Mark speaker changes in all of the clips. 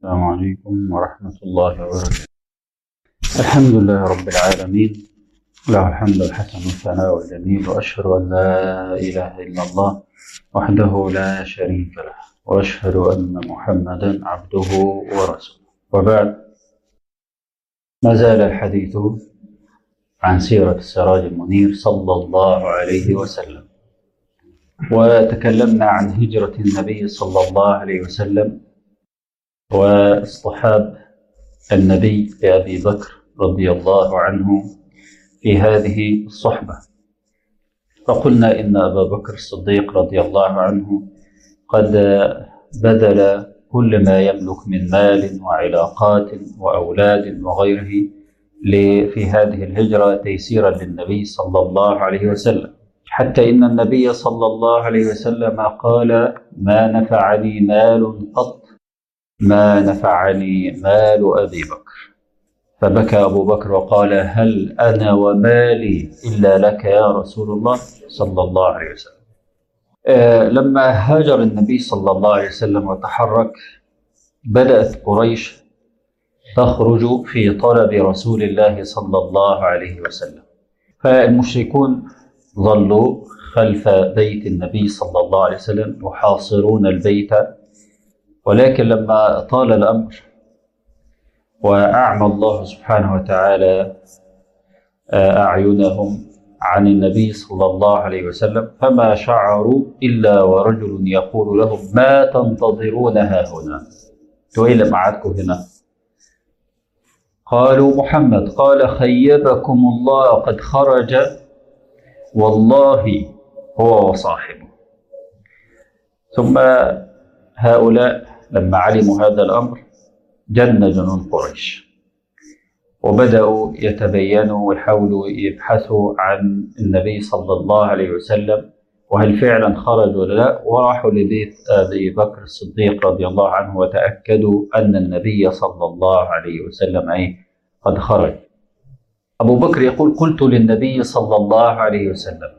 Speaker 1: السلام عليكم ورحمة الله وبركاته الحمد لله رب العالمين له الحمد الحسن والثناء الجميل وأشهد أن لا إله إلا الله وحده لا شريك له وأشهد أن محمدا عبده ورسوله وبعد ما زال الحديث عن سيرة السراج المنير صلى الله عليه وسلم وتكلمنا عن هجرة النبي صلى الله عليه وسلم واصطحاب النبي لأبي بكر رضي الله عنه في هذه الصحبة فقلنا إن أبا بكر الصديق رضي الله عنه قد بذل كل ما يملك من مال وعلاقات وأولاد وغيره في هذه الهجرة تيسيرا للنبي صلى الله عليه وسلم حتى إن النبي صلى الله عليه وسلم قال ما نفعني مال قط ما نفعني مال أبي بكر فبكى أبو بكر وقال هل أنا ومالي إلا لك يا رسول الله صلى الله عليه وسلم آه لما هاجر النبي صلى الله عليه وسلم وتحرك بدأت قريش تخرج في طلب رسول الله صلى الله عليه وسلم فالمشركون ظلوا خلف بيت النبي صلى الله عليه وسلم يحاصرون البيت ولكن لما طال الأمر وأعمى الله سبحانه وتعالى أعينهم عن النبي صلى الله عليه وسلم فما شعروا إلا ورجل يقول لهم ما تنتظرون ها هنا تويل معادكم هنا قالوا محمد قال خيبكم الله قد خرج والله هو وصاحبه ثم هؤلاء لما علموا هذا الأمر جن جنون قريش وبدأوا يتبينوا ويحاولوا يبحثوا عن النبي صلى الله عليه وسلم وهل فعلا خرج ولا لا وراحوا لبيت أبي بكر الصديق رضي الله عنه وتأكدوا أن النبي صلى الله عليه وسلم أي قد خرج أبو بكر يقول قلت للنبي صلى الله عليه وسلم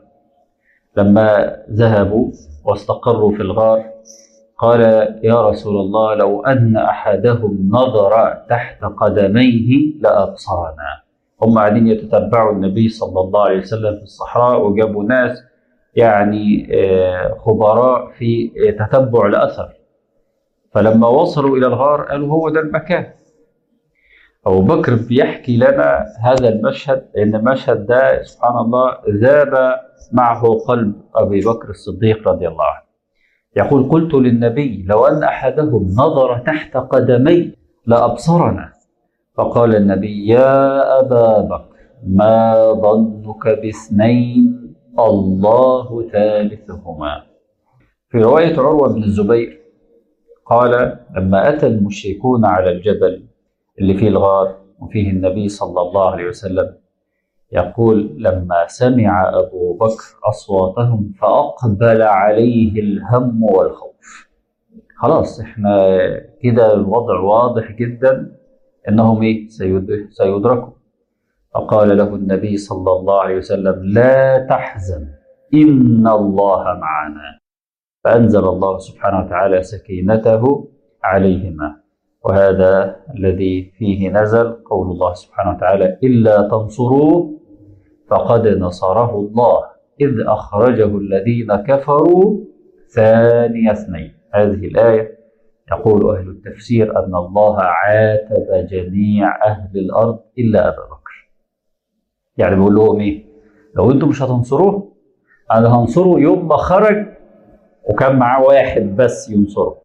Speaker 1: لما ذهبوا واستقروا في الغار قال يا رسول الله لو أن أحدهم نظر تحت قدميه لأبصرنا هم قاعدين يتتبعوا النبي صلى الله عليه وسلم في الصحراء وجابوا ناس يعني خبراء في تتبع الأثر فلما وصلوا إلى الغار قالوا هو ده المكان أبو بكر بيحكي لنا هذا المشهد لأن المشهد ده سبحان الله ذاب معه قلب أبي بكر الصديق رضي الله عنه يقول قلت للنبي لو أن أحدهم نظر تحت قدمي لأبصرنا فقال النبي يا أبا بكر ما ظنك باثنين الله ثالثهما في رواية عروة بن الزبير قال لما أتى المشركون على الجبل اللي فيه الغار وفيه النبي صلى الله عليه وسلم يقول لما سمع أبو بكر أصواتهم فأقبل عليه الهم والخوف خلاص احنا كده الوضع واضح جدا انهم ايه سيدركوا فقال له النبي صلى الله عليه وسلم لا تحزن إن الله معنا فأنزل الله سبحانه وتعالى سكينته عليهما وهذا الذي فيه نزل قول الله سبحانه وتعالى إلا تنصروه فقد نصره الله إذ أخرجه الذين كفروا ثاني اثنين هذه الآية يقول أهل التفسير أن الله عاتب جميع أهل الأرض إلا أبا بكر يعني بيقول لهم إيه لو أنتم مش هتنصروه أنا هنصره يوم ما خرج وكان معاه واحد بس ينصره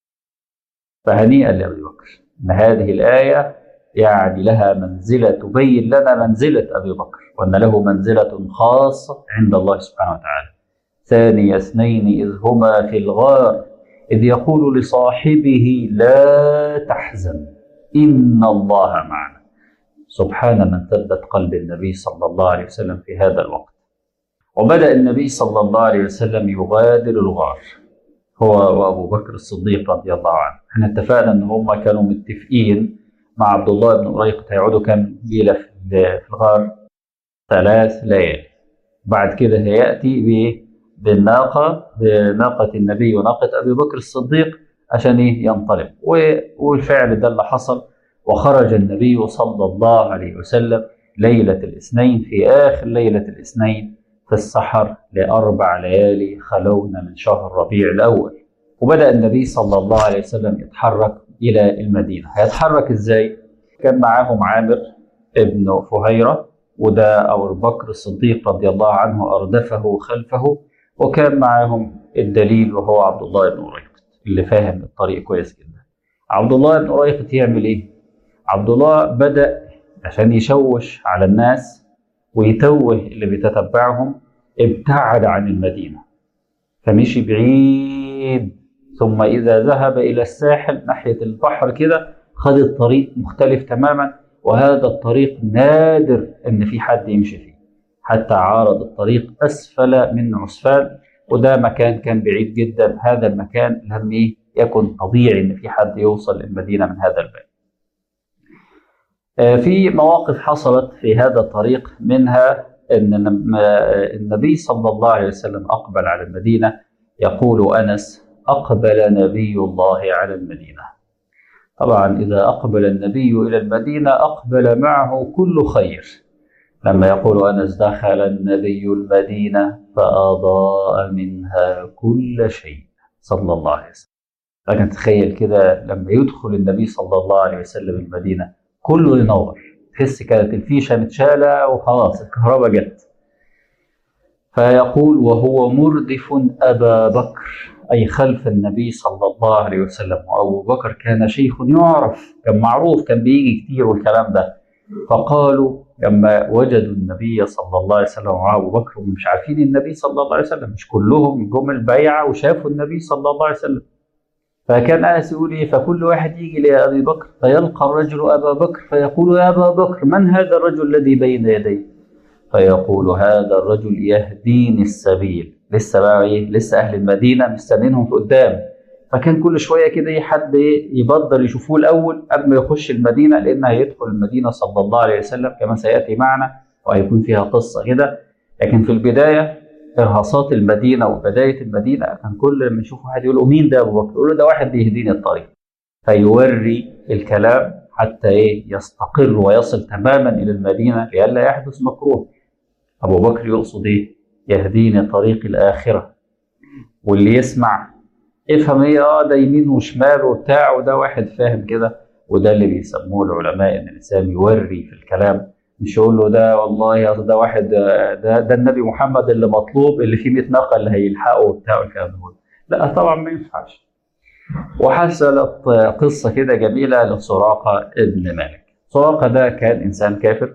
Speaker 1: فهنيئا لأبي بكر أن هذه الآية يعني لها منزلة تبين لنا منزلة أبي بكر وأن له منزلة خاصة عند الله سبحانه وتعالى ثاني اثنين إذ هما في الغار إذ يقول لصاحبه لا تحزن إن الله معنا سبحان من ثبت قلب النبي صلى الله عليه وسلم في هذا الوقت وبدأ النبي صلى الله عليه وسلم يغادر الغار هو وأبو بكر الصديق رضي الله عنه احنا اتفقنا ان هم كانوا متفقين مع عبد الله بن أريقط هيقعدوا كام ليلة في الغار ثلاث ليالي بعد كده هيأتي بالناقة بناقة النبي وناقة أبي بكر الصديق عشان إيه ينطلق و- والفعل ده اللي حصل وخرج النبي صلى الله عليه وسلم ليلة الاثنين في آخر ليلة الاثنين في السحر لأربع ليالي خلونا من شهر ربيع الأول وبدأ النبي صلى الله عليه وسلم يتحرك إلى المدينة هيتحرك إزاي؟ كان معاهم عامر ابن فهيرة وده أبو بكر الصديق رضي الله عنه أردفه خلفه وكان معاهم الدليل وهو عبد الله بن أريقط اللي فاهم الطريق كويس جدا عبد الله بن أريقط يعمل إيه؟ عبد الله بدأ عشان يشوش على الناس ويتوه اللي بيتتبعهم ابتعد عن المدينة فمشي بعيد ثم إذا ذهب إلى الساحل ناحية البحر كده خد الطريق مختلف تماما وهذا الطريق نادر إن في حد يمشي فيه حتى عارض الطريق أسفل من عسفان وده مكان كان بعيد جدا هذا المكان لم يكن طبيعي إن في حد يوصل المدينة من هذا الباب آه، في مواقف حصلت في هذا الطريق منها ان لما النبي صلى الله عليه وسلم اقبل على المدينه يقول انس اقبل نبي الله على المدينه. طبعا اذا اقبل النبي الى المدينه اقبل معه كل خير. لما يقول انس دخل النبي المدينه فاضاء منها كل شيء صلى الله عليه وسلم. لكن تخيل كده لما يدخل النبي صلى الله عليه وسلم المدينه كله ينور تحس كانت الفيشه متشاله وخلاص الكهرباء جت فيقول وهو مردف ابا بكر اي خلف النبي صلى الله عليه وسلم وابو بكر كان شيخ يعرف كان معروف كان بيجي كتير والكلام ده فقالوا لما وجدوا النبي صلى الله عليه وسلم وابو بكر ومش عارفين النبي صلى الله عليه وسلم مش كلهم جم البيعه وشافوا النبي صلى الله عليه وسلم فكان انس يقول ايه فكل واحد يجي لابي بكر فيلقى الرجل ابا بكر فيقول يا ابا بكر من هذا الرجل الذي بين يدي فيقول هذا الرجل يهديني السبيل لسه بقى ايه لسه اهل المدينه مستنينهم في قدام فكان كل شويه كده ايه حد ايه يبدر يشوفوه الاول قبل ما يخش المدينه لان هيدخل المدينه صلى الله عليه وسلم كما سياتي معنا وهيكون فيها قصه كده لكن في البدايه ارهاصات المدينه وبدايه المدينه كان كل ما يشوف واحد يقول له مين ده ابو بكر؟ يقول له ده واحد بيهديني الطريق. فيوري الكلام حتى ايه يستقر ويصل تماما الى المدينه لئلا يحدث مكروه. ابو بكر يقصد ايه؟ يهديني طريق الاخره. واللي يسمع افهم ايه اه ده يمين وشمال وبتاع وده واحد فاهم كده وده اللي بيسموه العلماء ان الانسان يوري في الكلام مش يقول له ده والله أصل ده واحد ده ده النبي محمد اللي مطلوب اللي فيه 100 ناقه اللي هيلحقه وبتاع والكلام ده لا طبعا ما ينفعش وحصلت قصه كده جميله لسراقه ابن مالك سراقه ده كان انسان كافر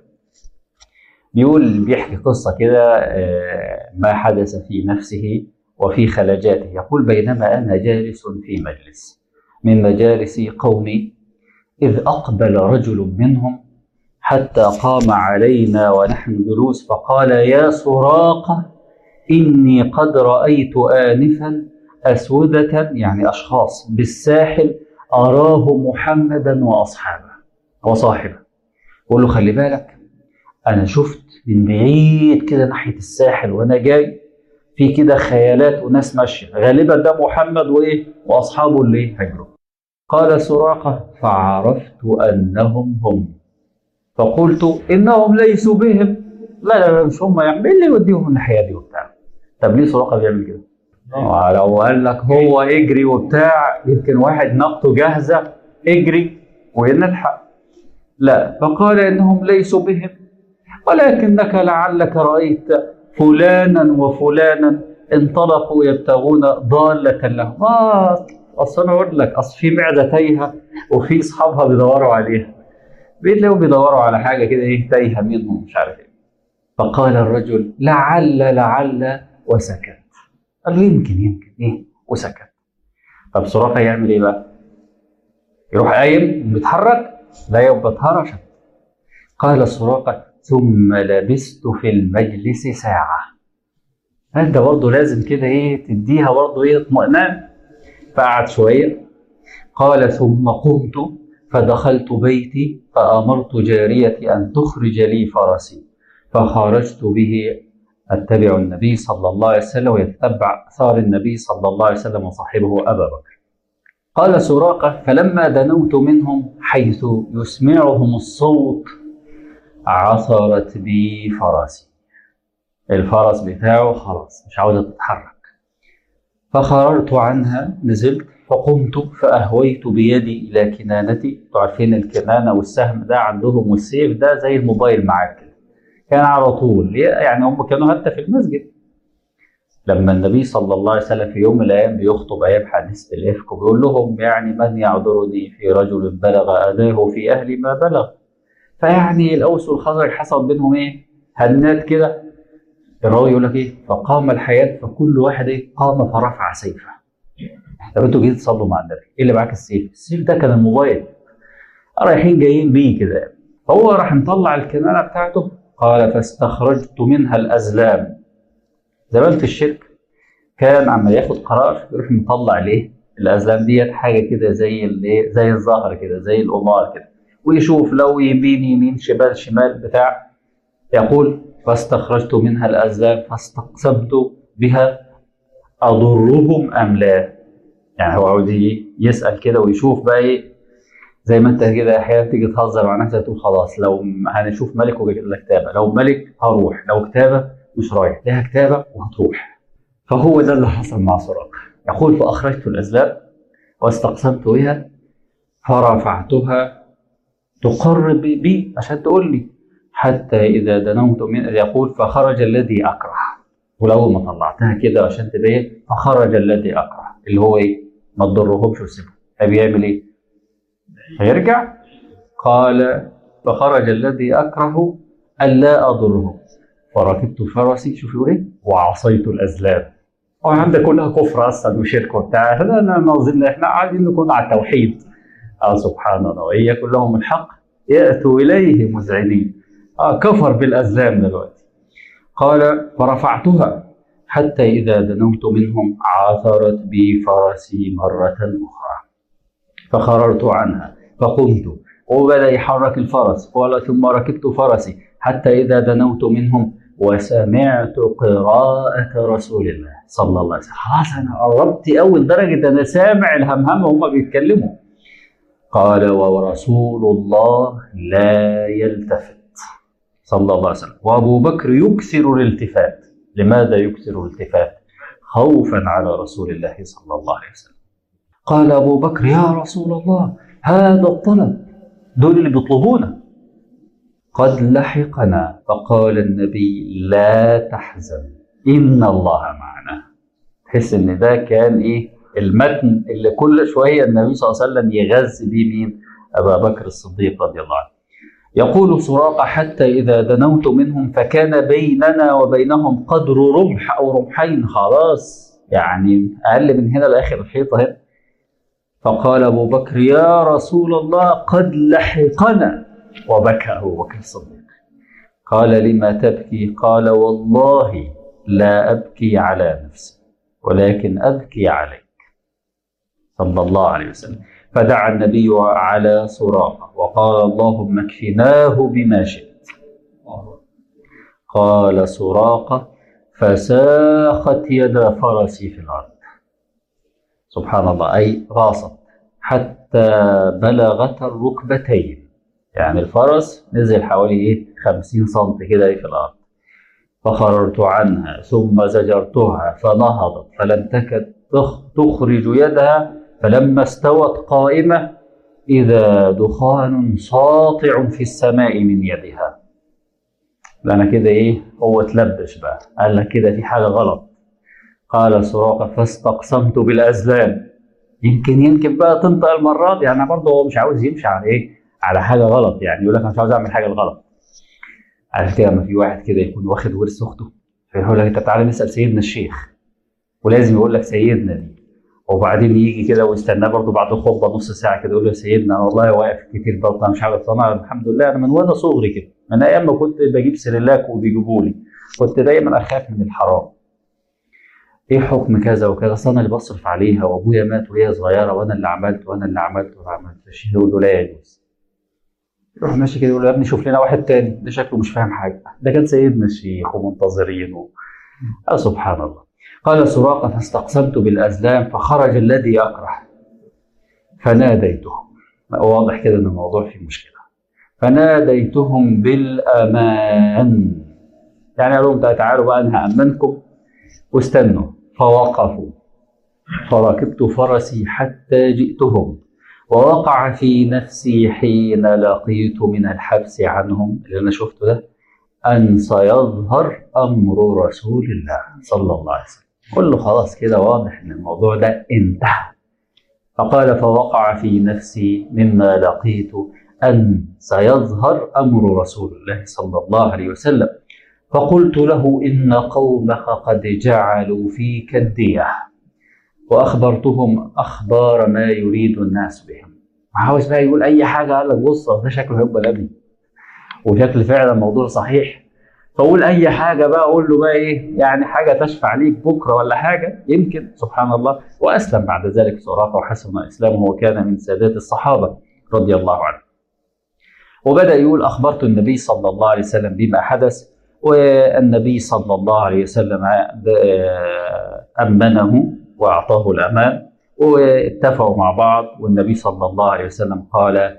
Speaker 1: بيقول بيحكي قصه كده آه، ما حدث في نفسه وفي خلجاته يقول بينما انا جالس في مجلس من مجالس قومي اذ اقبل رجل منهم حتى قام علينا ونحن جلوس فقال يا سراقة إني قد رأيت آنفا أسودة يعني أشخاص بالساحل أراه محمدا وأصحابه وصاحبه قول له خلي بالك أنا شفت من بعيد كده ناحية الساحل وأنا جاي في كده خيالات وناس ماشية غالبا ده محمد وإيه وأصحابه اللي هجروا قال سراقة فعرفت أنهم هم فقلت انهم ليسوا بهم لا لا لا مش هم يعني مين اللي يوديهم الناحيه دي وبتاع طب ليه سراقه بيعمل كده؟ آه، لو قال لك هو اجري وبتاع يمكن واحد نقطه جاهزه اجري ونلحق لا فقال انهم ليسوا بهم ولكنك لعلك رايت فلانا وفلانا انطلقوا يبتغون ضاله لهم اه اصل انا اقول لك اصل في معده تايهه وفي اصحابها بيدوروا عليها بيلاقوا بيدوروا على حاجه كده ايه تايهه منهم مش عارف ايه فقال الرجل لعل لعل وسكت قال له يمكن يمكن ايه وسكت طب سراقه يعمل ايه بقى؟ يروح قايم بيتحرك لا يبقى اتهرشت قال سراقه ثم لبست في المجلس ساعه انت برضه لازم كده ايه تديها برضه ايه اطمئنان فقعد شويه قال ثم قمت فدخلت بيتي فأمرت جاريتي أن تخرج لي فرسي فخرجت به أتبع النبي صلى الله عليه وسلم ويتبع أثار النبي صلى الله عليه وسلم وصاحبه أبا بكر قال سراقة فلما دنوت منهم حيث يسمعهم الصوت عثرت بي فرسي الفرس بتاعه خلاص مش عاوزة تتحرك فخررت عنها نزلت فقمت فأهويت بيدي إلى كنانتي عارفين الكنانة والسهم ده عندهم والسيف ده زي الموبايل معاك كده كان على طول يعني هم كانوا حتى في المسجد لما النبي صلى الله عليه وسلم في يوم من الايام بيخطب ايام حديث الافك وبيقول لهم يعني من يعذرني في رجل بلغ اذاه في اهلي ما بلغ فيعني الاوس والخزرج حصل بينهم ايه؟ هنات كده الراوي يقول لك ايه؟ فقام الحياه فكل واحد ايه؟ قام فرفع سيفه. طب انتوا جايين تصلوا مع النبي، ايه اللي معاك السيف؟ السيف ده كان الموبايل. رايحين جايين بيه كده فهو راح مطلع الكنانه بتاعته قال فاستخرجت منها الازلام زمان في الشركه كان عما ياخد قرار يروح مطلع ليه الازلام ديت حاجه كده زي الايه زي الزهر كده زي القمار كده ويشوف لو يمين يمين شمال شمال بتاع يقول فاستخرجت منها الازلام فاستقسمت بها اضرهم ام لا يعني هو عاوز يسال كده ويشوف بقى ايه زي ما انت كده احيانا تيجي تهزر مع نفسك تقول خلاص لو هنشوف ملك ولا كتابه لو ملك هروح لو كتابه مش رايح لها كتابه وهتروح فهو ده اللي حصل مع سراقه يقول فاخرجت الازلام واستقسمت بها فرفعتها تقر بي عشان تقول لي حتى اذا دنوت من يقول فخرج الذي اكره ولو ما طلعتها كده عشان تبين فخرج الذي اكره اللي هو ايه ما تضرهمش وسيبهم فبيعمل ايه هيرجع قال فخرج الذي اكره الا اضره فركبت فرسي شوف يقول ايه وعصيت الازلام وعندك كلها كفر اصلا وشرك وبتاع احنا نظن احنا عايزين نكون على التوحيد اه سبحان الله وان يكن لهم الحق ياتوا اليه مذعنين اه كفر بالازلام دلوقتي قال فرفعتها حتى اذا دنوت منهم عثرت بي فرسي مره اخرى فخررت عنها فقمت وبدا يحرك الفرس قال ثم ركبت فرسي حتى اذا دنوت منهم وسمعت قراءة رسول الله صلى الله عليه وسلم خلاص أنا قربت أوي لدرجة أنا سامع الهمهمة وهما بيتكلموا قال ورسول الله لا يلتفت صلى الله عليه وسلم وأبو بكر يكثر الالتفات لماذا يكثر الالتفات خوفا على رسول الله صلى الله عليه وسلم قال أبو بكر يا رسول الله هذا الطلب دول اللي بيطلبونه قد لحقنا فقال النبي لا تحزن إن الله معنا تحس إن ده كان إيه المتن اللي كل شوية النبي صلى الله عليه وسلم يغذي بيه مين أبا بكر الصديق رضي الله عنه يقول سراقة حتى إذا دنوت منهم فكان بيننا وبينهم قدر رمح أو رمحين خلاص يعني أقل من هنا لآخر الحيطة هنا فقال أبو بكر يا رسول الله قد لحقنا وبكى أبو بكر الصديق قال لما تبكي قال والله لا أبكي على نفسي ولكن أبكي عليك صلى الله عليه وسلم فدعا النبي على سراقة وقال اللهم اكفناه بما شئت قال سراقة فساخت يد فرسي في الأرض سبحان الله أي غاصت حتى بلغت الركبتين يعني الفرس نزل حوالي ايه 50 سم كده في الارض فخررت عنها ثم زجرتها فنهضت فلم تكد تخرج يدها فلما استوت قائمه اذا دخان ساطع في السماء من يدها انا كده ايه هو اتلبش بقى قال لك كده في حاجه غلط قال سراقه فاستقسمت بالازلام يمكن يمكن بقى تنطق المره دي يعني برضه هو مش عاوز يمشي على ايه على حاجه غلط يعني يقول لك انا مش عاوز اعمل حاجه الغلط عارف كده لما في واحد كده يكون واخد ورث اخته فيقول لك انت تعالى نسال سيدنا الشيخ ولازم يقول لك سيدنا دي وبعدين يجي كده ويستناه برضه بعد الخطبه نص ساعه كده يقول له يا سيدنا انا والله واقف كتير برضه انا مش عارف انا الحمد لله انا من وانا صغري كده من ايام ما كنت بجيب سريلاك وبيجيبوا لي كنت دايما اخاف من الحرام ايه حكم كذا وكذا اصل انا اللي بصرف عليها وابويا مات وهي صغيره وانا اللي عملت وانا اللي عملت وانا عملت فالشيخ يقول له لا يجوز يروح ماشي كده يقول له يا ابني شوف لنا واحد تاني ده شكله مش فاهم حاجه ده كان سيدنا الشيخ ومنتظرينه آه سبحان الله قال سراقه فاستقسمت بالازلام فخرج الذي يكره فناديتهم واضح كده ان الموضوع فيه مشكله فناديتهم بالامان يعني قال لهم تعالوا بقى انا هامنكم واستنوا فوقفوا فركبت فرسي حتى جئتهم ووقع في نفسي حين لقيت من الحبس عنهم اللي انا شفته ده ان سيظهر امر رسول الله صلى الله عليه وسلم قل له خلاص كده واضح ان الموضوع ده انتهى فقال فوقع في نفسي مما لقيت ان سيظهر امر رسول الله صلى الله عليه وسلم فقلت له ان قومك قد جعلوا فيك الديه واخبرتهم اخبار ما يريد الناس بهم عاوز بقى يقول اي حاجه قال لك بص ده شكله هيبقى نبي وشكل فعلا الموضوع صحيح فقول اي حاجه بقى اقول له بقى ايه يعني حاجه تشفع ليك بكره ولا حاجه يمكن سبحان الله واسلم بعد ذلك سراقه وحسن اسلامه وكان من سادات الصحابه رضي الله عنه وبدا يقول اخبرت النبي صلى الله عليه وسلم بما حدث والنبي صلى الله عليه وسلم امنه واعطاه الامان واتفقوا مع بعض والنبي صلى الله عليه وسلم قال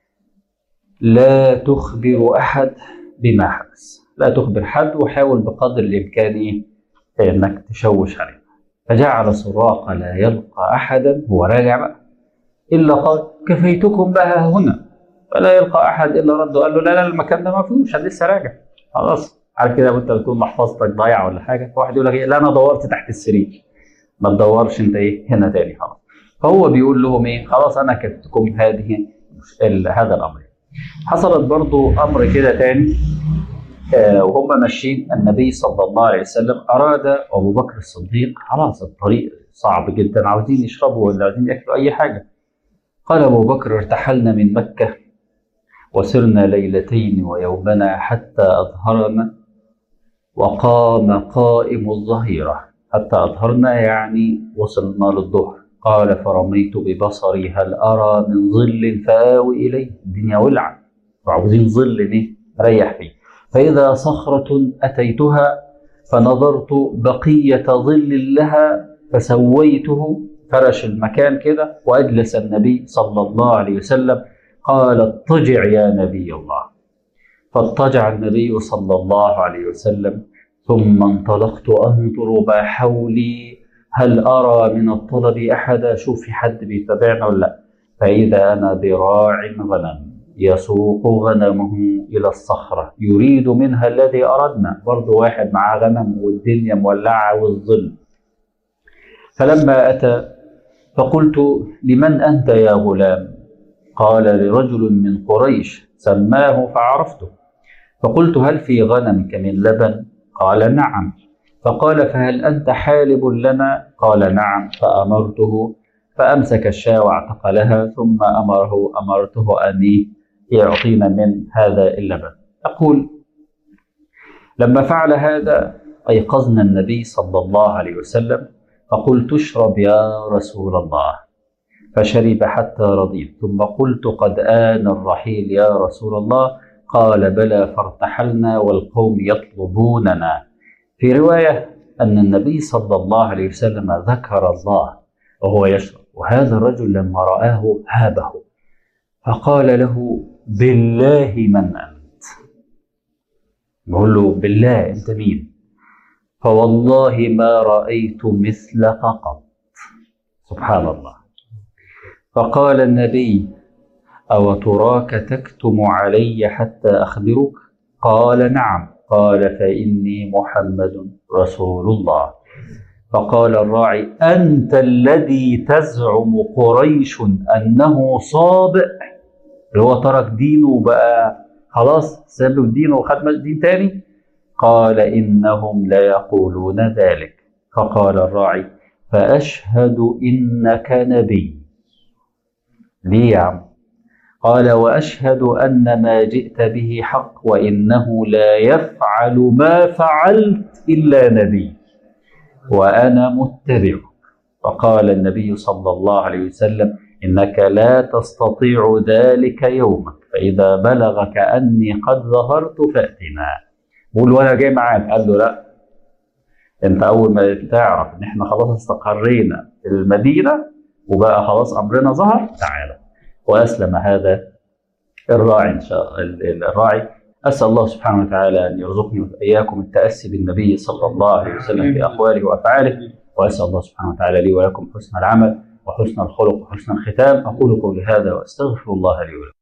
Speaker 1: لا تخبر احد بما حدث لا تخبر حد وحاول بقدر الامكان ايه انك تشوش عليه فجعل سراقه لا يلقى احدا هو راجع بقى الا قال كفيتكم بها هنا فلا يلقى احد الا رد قال له لا لا المكان ده ما فيهوش انا لسه راجع خلاص عارف كده وانت بتكون محفظتك ضايعه ولا حاجه واحد يقول لك ايه لا انا دورت تحت السرير ما تدورش انت ايه هنا تاني خلاص فهو بيقول لهم ايه خلاص انا كتبتكم هذه هذا الامر حصلت برضو امر كده تاني آه وهم ماشيين النبي صلى الله عليه وسلم اراد ابو بكر الصديق خلاص الطريق صعب جدا عاوزين يشربوا ولا عاوزين ياكلوا اي حاجه قال ابو بكر ارتحلنا من مكه وسرنا ليلتين ويومنا حتى اظهرنا وقام قائم الظهيره حتى اظهرنا يعني وصلنا للظهر قال فرميت ببصري هل ارى من ظل فاوي اليه الدنيا ولعه وعاوزين ظل ايه ريح فيه فإذا صخرة أتيتها فنظرت بقية ظل لها فسويته فرش المكان كده وأجلس النبي صلى الله عليه وسلم قال اضطجع يا نبي الله فاضطجع النبي صلى الله عليه وسلم ثم انطلقت أنظر ما حولي هل أرى من الطلب أحدا شوف في حد بيتابعنا ولا لا فإذا أنا براع غنم يسوق غنمه إلى الصخرة يريد منها الذي أردنا برضه واحد معاه غنم والدنيا مولعة والظل فلما أتى فقلت لمن أنت يا غلام قال لرجل من قريش سماه فعرفته فقلت هل في غنمك من لبن قال نعم فقال فهل أنت حالب لنا قال نعم فأمرته فأمسك الشاة واعتقلها ثم أمره أمرته أن يعطينا من هذا اللبن أقول لما فعل هذا أيقظنا النبي صلى الله عليه وسلم فقلت اشرب يا رسول الله فشرب حتى رضيت ثم قلت قد آن الرحيل يا رسول الله قال بلى فارتحلنا والقوم يطلبوننا في رواية أن النبي صلى الله عليه وسلم ذكر الله وهو يشرب وهذا الرجل لما رآه هابه فقال له بالله من أنت بقول له بالله أنت مين فوالله ما رأيت مثلك قط سبحان الله فقال النبي أو تراك تكتم علي حتى أخبرك قال نعم قال فإني محمد رسول الله فقال الراعي أنت الذي تزعم قريش أنه صابئ اللي هو ترك دينه وبقى خلاص ساب دينه وخد دين تاني قال إنهم لا يقولون ذلك فقال الراعي فأشهد إنك نبي ليه يا عم قال وأشهد أن ما جئت به حق وإنه لا يفعل ما فعلت إلا نبي وأنا متبعك فقال النبي صلى الله عليه وسلم إنك لا تستطيع ذلك يومك فإذا بلغك أني قد ظهرت فأتنا قول وأنا جاي معاك قال له لا أنت أول ما تعرف إن إحنا خلاص استقرينا في المدينة وبقى خلاص امرنا ظهر تعالى واسلم هذا الراعي ان شاء الراعي اسال الله سبحانه وتعالى ان يرزقني واياكم التاسي بالنبي صلى الله عليه وسلم في اقواله وافعاله واسال الله سبحانه وتعالى لي ولكم حسن العمل وحسن الخلق وحسن الختام اقول قولي هذا واستغفر الله لي ولكم